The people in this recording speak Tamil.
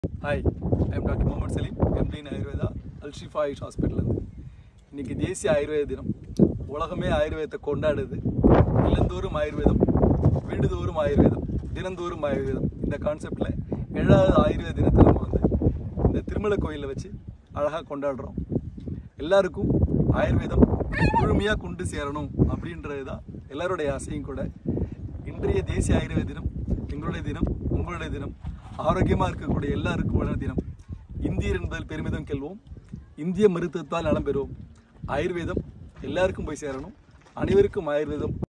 hi I'm doctor Mohammed Saleem MD in Ayurveda Alshifa Ayush ஹாஸ்பிட்டலேருந்து இன்னைக்கு தேசிய ஆயுர்வேத தினம் உலகமே ஆயுர்வேதத்தை கொண்டாடுது இல்லந்தோறும் ஆயுர்வேதம் வீடுதோறும் ஆயுர்வேதம் தினந்தோறும் ஆயுர்வேதம் இந்த கான்செப்டில் ஏழாவது ஆயுர்வேத தினத்தை நம்ம வந்து இந்த திருமலை கோயிலில் வச்சு அழகாக கொண்டாடுறோம் எல்லாருக்கும் ஆயுர்வேதம் முழுமையாக கொண்டு சேரணும் அப்படின்றது தான் எல்லாருடைய ஆசையும் கூட இன்றைய தேசிய ஆயுர்வேத தினம் எங்களுடைய தினம் உங்களுடைய தினம் ஆரோக்கியமாக இருக்கக்கூடிய எல்லாருக்குமான தினம் இந்தியர் என்பதில் பெருமிதம் கெல்வோம் இந்திய மருத்துவத்தால் நலம் பெறுவோம் ஆயுர்வேதம் எல்லாருக்கும் போய் சேரணும் அனைவருக்கும் ஆயுர்வேதம்